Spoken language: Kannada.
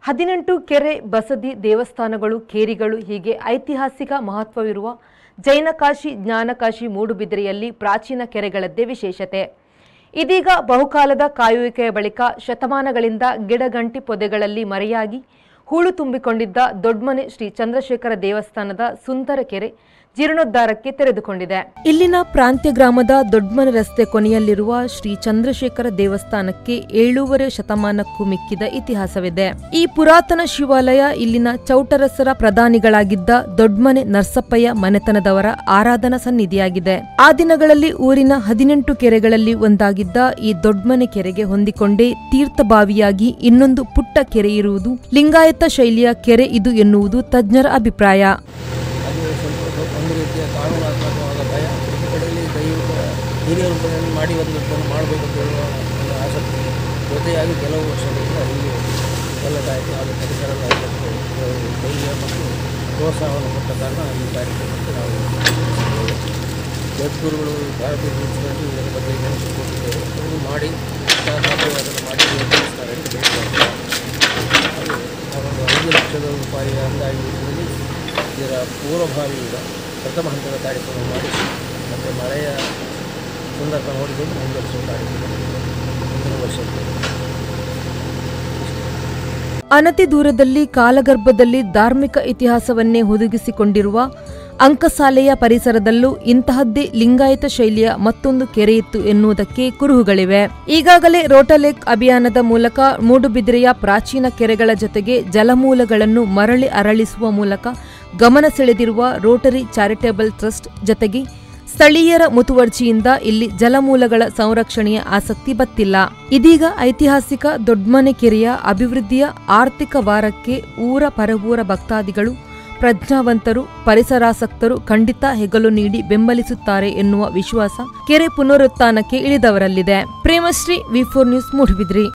ಹದಿನೆಂಟು ಕೆರೆ ಬಸದಿ ದೇವಸ್ಥಾನಗಳು ಕೇರಿಗಳು ಹೀಗೆ ಐತಿಹಾಸಿಕ ಮಹತ್ವವಿರುವ ಜೈನಕಾಶಿ ಜ್ಞಾನಕಾಶಿ ಮೂಡುಬಿದಿರೆಯಲ್ಲಿ ಪ್ರಾಚೀನ ಕೆರೆಗಳದ್ದೇ ವಿಶೇಷತೆ ಇದೀಗ ಬಹುಕಾಲದ ಕಾಯುವಿಕೆಯ ಬಳಿಕ ಶತಮಾನಗಳಿಂದ ಗಿಡಗಂಟಿ ಪೊದೆಗಳಲ್ಲಿ ಮರೆಯಾಗಿ ಹೂಳು ತುಂಬಿಕೊಂಡಿದ್ದ ದೊಡ್ಮನೆ ಶ್ರೀ ಚಂದ್ರಶೇಖರ ದೇವಸ್ಥಾನದ ಸುಂದರ ಕೆರೆ ಜೀರ್ಣೋದ್ಧಾರಕ್ಕೆ ತೆರೆದುಕೊಂಡಿದೆ ಇಲ್ಲಿನ ಪ್ರಾಂತ್ಯ ಗ್ರಾಮದ ದೊಡ್ಮನೆ ರಸ್ತೆ ಕೊನೆಯಲ್ಲಿರುವ ಶ್ರೀ ಚಂದ್ರಶೇಖರ ದೇವಸ್ಥಾನಕ್ಕೆ ಏಳೂವರೆ ಶತಮಾನಕ್ಕೂ ಮಿಕ್ಕಿದ ಇತಿಹಾಸವಿದೆ ಈ ಪುರಾತನ ಶಿವಾಲಯ ಇಲ್ಲಿನ ಚೌಟರಸರ ಪ್ರಧಾನಿಗಳಾಗಿದ್ದ ದೊಡ್ಮನೆ ನರ್ಸಪ್ಪಯ್ಯ ಮನೆತನದವರ ಆರಾಧನಾ ಸನ್ನಿಧಿಯಾಗಿದೆ ಆ ದಿನಗಳಲ್ಲಿ ಊರಿನ ಹದಿನೆಂಟು ಕೆರೆಗಳಲ್ಲಿ ಒಂದಾಗಿದ್ದ ಈ ದೊಡ್ಮನೆ ಕೆರೆಗೆ ಹೊಂದಿಕೊಂಡೇ ತೀರ್ಥಬಾವಿಯಾಗಿ ಇನ್ನೊಂದು ಪುಟ್ಟ ಕೆರೆ ಇರುವುದು ಲಿಂಗಾಯತ ಶೈಲಿಯ ಕೆರೆ ಇದು ಎನ್ನುವುದು ತಜ್ಞರ ಅಭಿಪ್ರಾಯ ಅದು ಸ್ವಲ್ಪ ಒಂದು ರೀತಿಯ ಕಾನೂನಾತ್ಮಕವಾದ ಭಯ ಈ ಕಡೆಯಲ್ಲಿ ದೈವಿಕ ಹಿರಿಯ ರೂಪದಲ್ಲಿ ಮಾಡಿ ಬಂದದ್ದನ್ನು ಮಾಡಬೇಕು ಅಂತ ಹೇಳುವ ಒಂದು ಆಸಕ್ತಿ ಜೊತೆಯಾಗಿ ಕೆಲವು ವರ್ಷಗಳಿಂದ ಇಲ್ಲಿ ಒಳ್ಳೆದಾಯಿತು ಹಾಗೂ ಪರಿಸರದ ಐವತ್ತು ಧೈರ್ಯ ಮತ್ತು ಪ್ರೋತ್ಸಾಹವನ್ನು ಕೊಟ್ಟ ಕಾರಣ ಈ ಕಾರ್ಯಕ್ರಮಕ್ಕೆ ನಾವು ಜಗದ್ಗುರುಗಳು ಭಾರತೀಯ ಮುನ್ಸಿಪಾಲಿಟಿ ಇದರ ಬಗ್ಗೆ ಗಮನಿಸಿ ಕೊಟ್ಟಿದ್ದೇವೆ ಅವರು ಮಾಡಿ ಸಾಧ್ಯವಾದನ್ನು ಮಾಡಿ ನಿರ್ವಹಿಸ್ತಾರೆ ಅಂತ ಹೇಳಿದ್ದಾರೆ ಹಾಗೂ ಅವರೊಂದು ಐದು ಲಕ್ಷದ ರೂಪಾಯಿ ಅಂದಾಜು ಇದರಲ್ಲಿ ಇದರ ಪೂರ್ವಭಾವಿಯಿಂದ ಪ್ರಥಮ ಹಂತದ ಕಾರ್ಯಕ್ರಮ ಮಾಡಿ ಮತ್ತು ಮಳೆಯ ಸಂದರ್ಭ ನೋಡಿಕೊಂಡು ಮುಂದುವರಿಸುವ ಕಾರ್ಯಕ್ರಮ ಮುಂದಿನ ವರ್ಷಕ್ಕೆ ಅನತಿ ದೂರದಲ್ಲಿ ಕಾಲಗರ್ಭದಲ್ಲಿ ಧಾರ್ಮಿಕ ಇತಿಹಾಸವನ್ನೇ ಹುದುಗಿಸಿಕೊಂಡಿರುವ ಅಂಕಸಾಲೆಯ ಪರಿಸರದಲ್ಲೂ ಇಂತಹದ್ದೇ ಲಿಂಗಾಯತ ಶೈಲಿಯ ಮತ್ತೊಂದು ಕೆರೆಯಿತ್ತು ಎನ್ನುವುದಕ್ಕೆ ಕುರುಹುಗಳಿವೆ ಈಗಾಗಲೇ ರೋಟಲೆಕ್ ಅಭಿಯಾನದ ಮೂಲಕ ಮೂಡುಬಿದಿರೆಯ ಪ್ರಾಚೀನ ಕೆರೆಗಳ ಜೊತೆಗೆ ಜಲಮೂಲಗಳನ್ನು ಮರಳಿ ಅರಳಿಸುವ ಮೂಲಕ ಗಮನ ಸೆಳೆದಿರುವ ರೋಟರಿ ಚಾರಿಟೇಬಲ್ ಟ್ರಸ್ಟ್ ಜತೆಗೆ ಸ್ಥಳೀಯರ ಮುತುವರ್ಜಿಯಿಂದ ಇಲ್ಲಿ ಜಲಮೂಲಗಳ ಸಂರಕ್ಷಣೆಯ ಆಸಕ್ತಿ ಬತ್ತಿಲ್ಲ ಇದೀಗ ಐತಿಹಾಸಿಕ ದೊಡ್ಮನೆ ಕೆರೆಯ ಅಭಿವೃದ್ಧಿಯ ಆರ್ಥಿಕ ವಾರಕ್ಕೆ ಊರ ಪರವೂರ ಭಕ್ತಾದಿಗಳು ಪ್ರಜ್ಞಾವಂತರು ಪರಿಸರಾಸಕ್ತರು ಖಂಡಿತ ಹೆಗಲು ನೀಡಿ ಬೆಂಬಲಿಸುತ್ತಾರೆ ಎನ್ನುವ ವಿಶ್ವಾಸ ಕೆರೆ ಪುನರುತ್ಥಾನಕ್ಕೆ ಇಳಿದವರಲ್ಲಿದೆ Premashri V four news Moodbidri